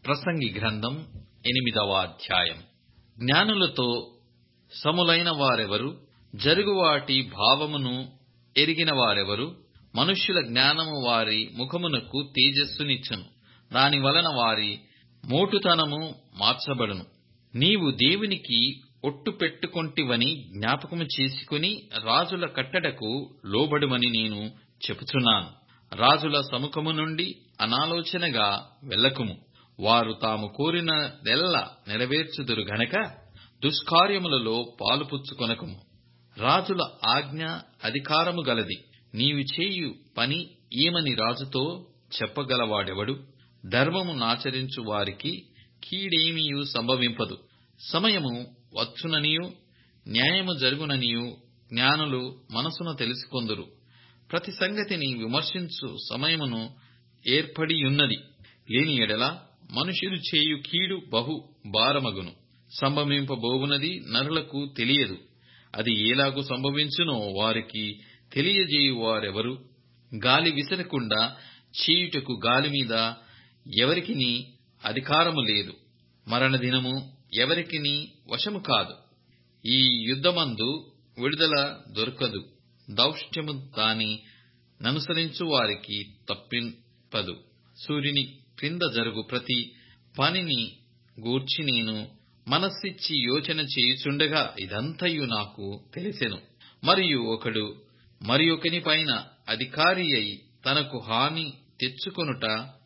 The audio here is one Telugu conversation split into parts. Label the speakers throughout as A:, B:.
A: ప్రసంగి గ్రంథం ఎనిమిదవ అధ్యాయం జ్ఞానులతో సములైన వారెవరు జరుగువాటి భావమును ఎరిగిన వారెవరు మనుష్యుల జ్ఞానము వారి ముఖమునకు తేజస్సునిచ్చును దాని వలన వారి మోటుతనము మార్చబడును నీవు దేవునికి ఒట్టు పెట్టుకొంటివని జ్ఞాపకము చేసుకుని రాజుల కట్టడకు లోబడుమని నేను చెప్పుచున్నాను రాజుల సముఖము నుండి అనాలోచనగా వెళ్ళకుము వారు తాము కోరినదెల్ల నెరవేర్చుదురు గనక దుష్కార్యములలో పాలుపుచ్చుకొనకుము రాజుల ఆజ్ఞ అధికారము గలది నీవు చేయు పని ఏమని రాజుతో చెప్పగలవాడెవడు ధర్మము నాచరించు వారికి కీడేమియు సంభవింపదు సమయము వచ్చుననియు న్యాయము జరుగుననియు జ్ఞానులు మనసున తెలుసుకొందురు ప్రతి సంగతిని విమర్శించు సమయమును ఏర్పడియున్నది లేని ఎడల మనుషులు చేయు కీడు బహు భారమగును సంభవింపబోవునది నరులకు తెలియదు అది ఏలాగు సంభవించునో వారికి తెలియజేయువారెవరు గాలి విసరకుండా చేయుటకు గాలి మీద ఎవరికిని అధికారము లేదు మరణదినము ఎవరికిని వశము కాదు ఈ యుద్ధమందు విడుదల దొరకదు దౌష్ట్యము దాని ననుసరించు వారికి తప్పింపదు సూర్యుని క్రింద జరుగు ప్రతి పనిని గూర్చి నేను మనస్సిచ్చి యోచన చేయుచుండగా ఇదంతయు నాకు తెలిసెను మరియు ఒకడు మరి ఒకని పైన అధికారి అయి తనకు హాని తెచ్చుకొనుట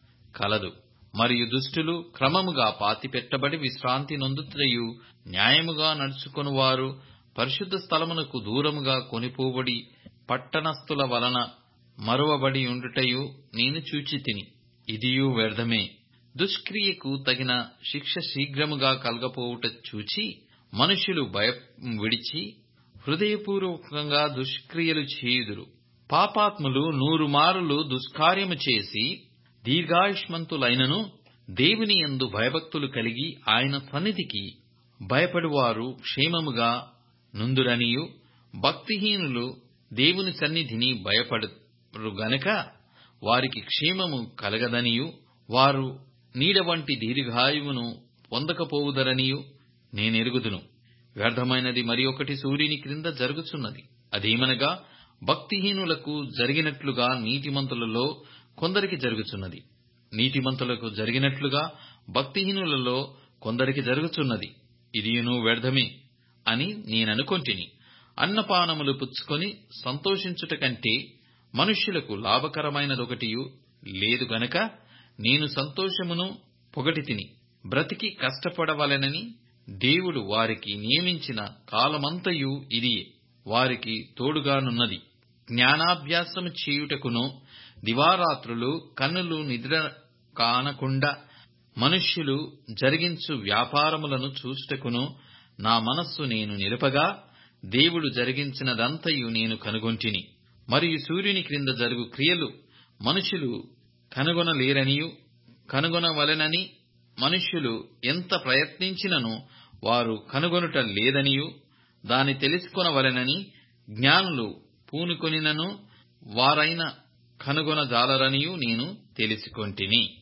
A: కలదు మరియు దుష్టులు క్రమముగా పాతిపెట్టబడి విశ్రాంతి నొందుటయు న్యాయముగా నడుచుకొనువారు పరిశుద్ధ స్థలమునకు దూరముగా కొనిపోబడి పట్టణస్థుల వలన మరువబడి ఉండుటయు నేను చూచితిని ఇదియు వ్యర్థమే దుష్క్రియకు తగిన శిక్ష శీఘ్రముగా కలగపోవుట చూచి మనుషులు భయం విడిచి హృదయపూర్వకంగా దుష్క్రియలు చేయుదురు పాపాత్ములు నూరు మారులు దుష్కార్యము చేసి దీర్ఘాయుష్మంతులైనను దేవుని యందు భయభక్తులు కలిగి ఆయన సన్నిధికి భయపడువారు క్షేమముగా నుందురనియు భక్తిహీనులు దేవుని సన్నిధిని భయపడరు గనక వారికి క్షేమము కలగదనియు వారు నీడ వంటి దీర్ఘాయువును పొందకపోవుదరనియు నేనెరుగుదును వ్యర్థమైనది మరి ఒకటి సూర్యుని క్రింద జరుగుచున్నది అదేమనగా భక్తిహీనులకు జరిగినట్లుగా నీతిమంతులలో కొందరికి జరుగుచున్నది నీతిమంతులకు జరిగినట్లుగా భక్తిహీనులలో కొందరికి జరుగుచున్నది ఇదియును వ్యర్థమే అని నేననుకొంటిని అన్నపానములు పుచ్చుకొని సంతోషించుట కంటే మనుష్యులకు లాభకరమైనదొకటియు లేదు గనక నేను సంతోషమును పొగటి తిని బ్రతికి కష్టపడవలెనని దేవుడు వారికి నియమించిన కాలమంతయు ఇదియే వారికి తోడుగానున్నది జ్ఞానాభ్యాసము చేయుటకును దివారాత్రులు కన్నులు నిద్ర కానకుండా మనుష్యులు జరిగించు వ్యాపారములను చూచుటకును నా మనస్సు నేను నిలుపగా దేవుడు జరిగించినదంతయు నేను కనుగొంటిని మరియు సూర్యుని క్రింద జరుగు క్రియలు మనుషులు కనుగొనలేరనియు కనుగొనవలెనని మనుష్యులు ఎంత ప్రయత్నించినను వారు కనుగొనుట లేదనియు దాని తెలుసుకొనవలెనని జ్ఞానులు పూనుకొనినను వారైన కనుగొనజాలరనియు నేను తెలుసుకొంటిని